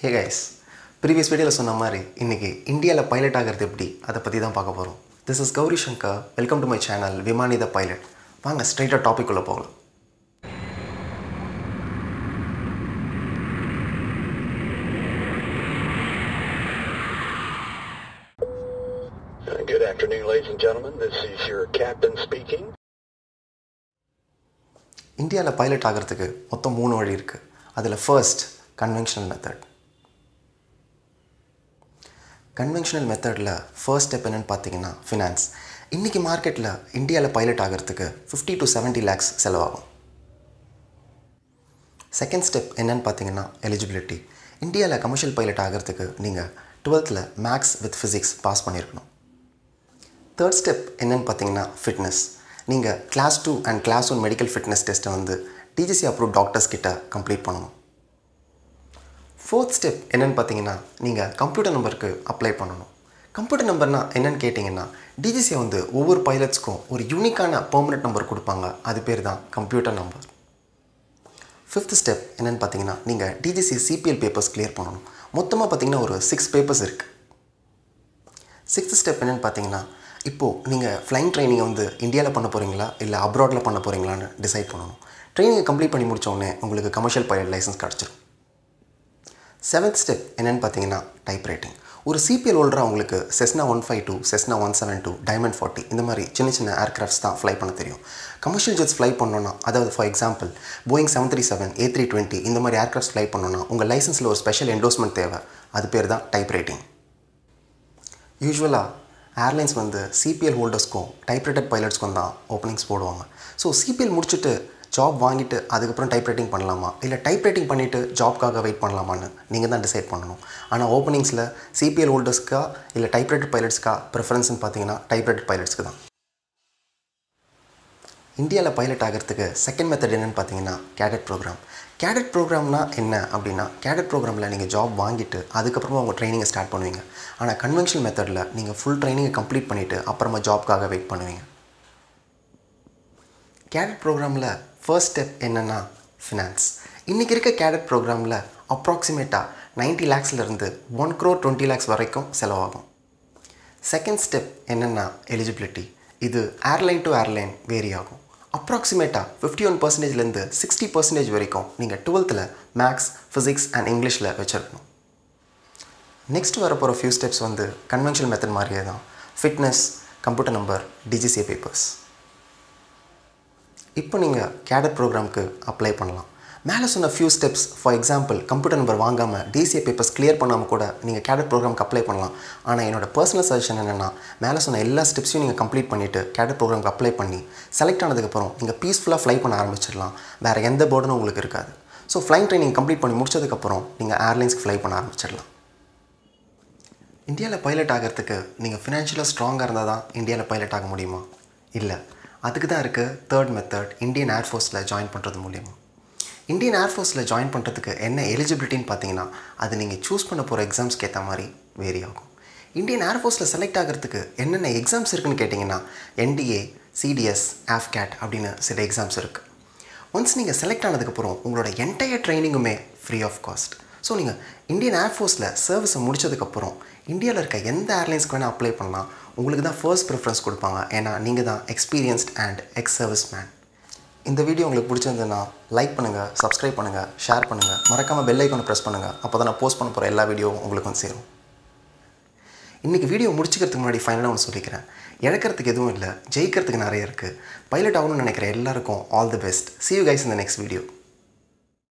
Hey guys previous வீடியோவில் சொன்ன மாதிரி இன்றைக்கி இந்தியாவில் பைலட் ஆகிறது எப்படி அதை பற்றி தான் பார்க்க போகிறோம் this is Gowri Shankar welcome to my channel விமானி த பைலட் வாங்க ஸ்ட்ரைட்டாக டாபிக் உள்ள போகலாம் Uh, Good afternoon, ladies and gentlemen. This is your captain speaking. இந்தியாவில் பைலட் ஆகிறதுக்கு மொத்தம் மூணு வழி இருக்குது அதில் ஃபர்ஸ்ட் கன்வென்ஷனல் மெத்தட் கன்வென்ஷனல் மெத்தடில் ஃபர்ஸ்ட் ஸ்டெப் என்னென்னு பார்த்தீங்கன்னா ஃபினான்ஸ் இன்றைக்கி மார்க்கெட்டில் இந்தியாவில் பைலட் ஆகிறதுக்கு ஃபிஃப்டி டு செவன்ட்டி லேக்ஸ் செலவாகும் செகண்ட் ஸ்டெப் என்னன்னு பார்த்தீங்கன்னா எலிஜிபிலிட்டி இந்தியாவில் கமர்ஷியல் பைலட் ஆகிறதுக்கு நீங்கள் டுவெல்த்தில் மேக்ஸ் வித் ஃபிசிக்ஸ் பாஸ் பண்ணியிருக்கணும் தேர்ட் ஸ்டெப் என்னன்னு பார்த்தீங்கன்னா ஃபிட்னஸ் நீங்கள் class two and class one medical fitness டெஸ்ட்டை வந்து டிஜிசி அப்ரூவ் டாக்டர்ஸ் கிட்ட கம்ப்ளீட் பண்ணணும் ஃபோர்த் ஸ்டெப் என்னன்னு பார்த்தீங்கன்னா நீங்கள் கம்ப்யூட்டர் நம்பருக்கு அப்ளை பண்ணணும் கம்ப்யூட்டர் நம்பர்னால் என்னன்னு கேட்டிங்கன்னா டிஜிசி வந்து ஒவ்வொரு பைலட்ஸ்க்கும் ஒரு யூனிக்கான பெர்மனெண்ட் நம்பர் கொடுப்பாங்க அது பேர் தான் கம்ப்யூட்டர் நம்பர் ஃபிஃப்த் ஸ்டெப் என்னென்னு பார்த்தீங்கன்னா நீங்கள் டிஜிசி சிபிஎல் பேப்பர்ஸ் கிளியர் பண்ணணும் மொத்தமாக பார்த்தீங்கன்னா ஒரு சிக்ஸ் பேப்பர்ஸ் இருக்குது சிக்ஸ்த் ஸ்டெப் என்னென்னு பார்த்தீங்கன்னா இப்போது நீங்கள் ஃப்ளைங் ட்ரைனிங்கை வந்து இந்தியாவில் பண்ண போகிறீங்களா இல்லை அப்ராடில் பண்ண போகிறீங்களான்னு டிசைட் பண்ணணும் ட்ரைனிங்கை கம்ப்ளீட் பண்ணி முடிச்ச உடனே உங்களுக்கு கமர்ஷியல் பைலட் லைசன்ஸ் கிடச்சிரும் செவன்த் ஸ்டெப் என்னென்னு பார்த்தீங்கன்னா டைப் ரைட்டிங் ஒரு சிபிஎல் ஹோல்டராக உங்களுக்கு Cessna one five two Cessna one seven two Diamond forty இந்த மாதிரி சின்ன சின்ன ஏர்க்ராஃப்ட்ஸ் தான் ஃப்ளை பண்ண தெரியும் கமர்ஷியல் ஜெட்ஸ் ஃப்ளை பண்ணோன்னா அதாவது for example Boeing seven three seven A three twenty இந்த மாதிரி ஏர்க்ராஃப்ட்ஸ் ஃப்ளை பண்ணோன்னா உங்கள் லைசன்ஸில் ஒரு ஸ்பெஷல் என்டோஸ்மெண்ட் தேவை அது பேர் தான் டைப் ரைட்டிங் யூஸ்வலாக ஏர்லைன்ஸ் வந்து சிபிஎல் ஹோல்டர்ஸ்க்கும் டைப்ரைட்டட் பைலட்ஸ்க்கும் தான் ஓப்பனிங்ஸ் போடுவாங்க ஸோ சிபிஎல் முடிச்சுட்டு ஜாப் வாங்கிட்டு அதுக்கப்புறம் டைப் ரைட்டிங் பண்ணலாமா இல்லை டைப் ரைட்டிங் பண்ணிவிட்டு ஜாப்க்காக வெயிட் பண்ணலாமான்னு நீங்கள் தான் டிசைட் பண்ணணும் ஆனால் ஓப்பனிங்ஸில் சிபிஎல் ஹோல்டர்ஸ்க்கா இல்லை டைப்ரைட்டட் பைலட்ஸ்க்கா ப்ரிஃபரன்ஸ்னு பார்த்தீங்கன்னா டைப்ரைட்டட் பைலட்ஸ்க்கு தான் இந்தியாவில் பைலட் ஆகிறதுக்கு செகண்ட் மெத்தட் என்னென்னு பார்த்தீங்கன்னா கேடட் ப்ரோக்ராம் கேடட் ப்ரோக்ராம்னா என்ன அப்படின்னா கேடட் ப்ரோக்ராமில் நீங்கள் ஜாப் வாங்கிட்டு அதுக்கப்புறமா உங்கள் ட்ரைனிங்கை ஸ்டார்ட் பண்ணுவீங்க ஆனால் கன்வென்ஷனல் மெத்தடில் நீங்கள் ஃபுல் ட்ரைனிங்கை கம்ப்ளீட் பண்ணிவிட்டு அப்புறமா ஜாப்க்காக வெயிட் பண்ணுவீங்க கேடட் ப்ரோக்ராமில் ஃபர்ஸ்ட் ஸ்டெப் என்னென்னா ஃபினான்ஸ் இன்றைக்கி இருக்க கேடட் ப்ரோக்ராமில் அப்ராக்சிமேட்டாக நைன்ட்டி லேக்ஸ்லேருந்து ஒன் க்ரோர் டுவெண்ட்டி லேக்ஸ் வரைக்கும் செலவாகும் செகண்ட் ஸ்டெப் என்னென்னா எலிஜிபிலிட்டி இது ஏர்லைன் டு ஏர்லைன் வேரி ஆகும் அப்ராக்சிமேட்டாக ஃபிஃப்டி ஒன் பர்சன்டேஜ்லேருந்து சிக்ஸ்டி பர்சன்டேஜ் வரைக்கும் நீங்கள் டுவெல்த்தில் மேக்ஸ் ஃபிசிக்ஸ் அண்ட் இங்கிலீஷில் வச்சுருக்கணும் நெக்ஸ்ட் வரப்போகிற ஃபியூ ஸ்டெப்ஸ் வந்து கன்வென்ஷனல் மெத்தட் மாதிரியே தான் fitness computer number DGCA papers இப்போ நீங்கள் கேடட் ப்ரோக்ராம்க்கு அப்ளை பண்ணலாம் மேலே சொன்ன few steps for example computer number வாங்காமல் டிசிஏ பேப்பர்ஸ் கிளியர் பண்ணாமல் கூட நீங்கள் கேடட் ப்ரோக்ராம்க்கு அப்ளை பண்ணலாம் ஆனால் என்னோட பர்சனல் சஜஷன் என்னென்னா மேலே சொன்ன எல்லா ஸ்டெப்ஸையும் நீங்கள் கம்ப்ளீட் பண்ணிவிட்டு கேடட் ப்ரோக்ராம்க்கு அப்ளை பண்ணி செலக்ட் ஆனதுக்கப்புறம் நீங்கள் பீஸ்ஃபுல்லாக ஃப்ளை பண்ண ஆரம்பிச்சிடலாம் வேறு எந்த பேர்டனும் உங்களுக்கு இருக்காது ஸோ ஃப்ளைங் ட்ரைனிங் கம்ப்ளீட் பண்ணி முடிச்சதுக்கப்புறம் நீங்கள் ஏர்லைன்ஸ்க்கு ஃப்ளை பண்ண ஆரம்பிச்சிடலாம் இந்தியாவில் பைலட் ஆகிறதுக்கு நீங்கள் ஃபினான்ஷியலாக ஸ்ட்ராங்காக இருந்தால் தான் இந்தியாவில் பைலட் ஆக முடியுமா இல்லை அதுக்கு தான் இருக்குது தேர்ட் மெத்தட் இந்தியன் ஏர்ஃபோர்ஸில் ஜாயின் பண்ணுறது மூலியமாக இந்தியன் ஏர்ஃபோர்ஸில் ஜாயின் பண்ணுறதுக்கு என்ன எலிஜிபிலிட்டின்னு பார்த்தீங்கன்னா அது நீங்கள் சூஸ் பண்ண போகிற எக்ஸாம்ஸ்க்கு ஏற்ற மாதிரி வேரி ஆகும் இந்தியன் ஏர்ஃபோர்ஸில் செலக்ட் ஆகிறதுக்கு என்னென்ன எக்ஸாம்ஸ் இருக்குன்னு கேட்டிங்கன்னா என்டிஏ சிடிஎஸ் ஆஃப்கேட் அப்படின்னு சில எக்ஸாம்ஸ் இருக்குது ஒன்ஸ் நீங்கள் செலக்ட் ஆனதுக்கப்புறம் உங்களோட என்டையர் ட்ரைனிங்குமே ஃப்ரீ ஆஃப் காஸ்ட் ஸோ நீங்கள் இந்தியன் ஏர்ஃபோர்ஸில் சர்வீஸை முடிச்சதுக்கப்புறம் இந்தியாவில் இருக்க எந்த ஏர்லைன்ஸ்க்கு வேணால் அப்ளை பண்ணலாம் உங்களுக்கு தான் ஃபர்ஸ்ட் ப்ரிஃபரன்ஸ் கொடுப்பாங்க ஏன்னா நீங்கள் தான் experienced and ex service man இந்த வீடியோ உங்களுக்கு பிடிச்சிருந்ததுன்னா லைக் பண்ணுங்கள் சப்ஸ்கிரைப் பண்ணுங்கள் ஷேர் பண்ணுங்கள் மறக்காமல் பெல் ஐக்கானை ப்ரெஸ் பண்ணுங்கள் அப்போ தான் நான் போஸ்ட் பண்ண போகிற எல்லா வீடியோவும் உங்களுக்கு வந்து சேரும் இன்றைக்கி வீடியோ முடிச்சுக்கிறதுக்கு முன்னாடி ஃபைனலாக ஒன்று சொல்லிக்கிறேன் இழக்கிறதுக்கு எதுவும் இல்லை ஜெயிக்கிறதுக்கு நிறைய இருக்குது பைலட் ஆகணும்னு நினைக்கிற எல்லாருக்கும் all the best see you guys in the next video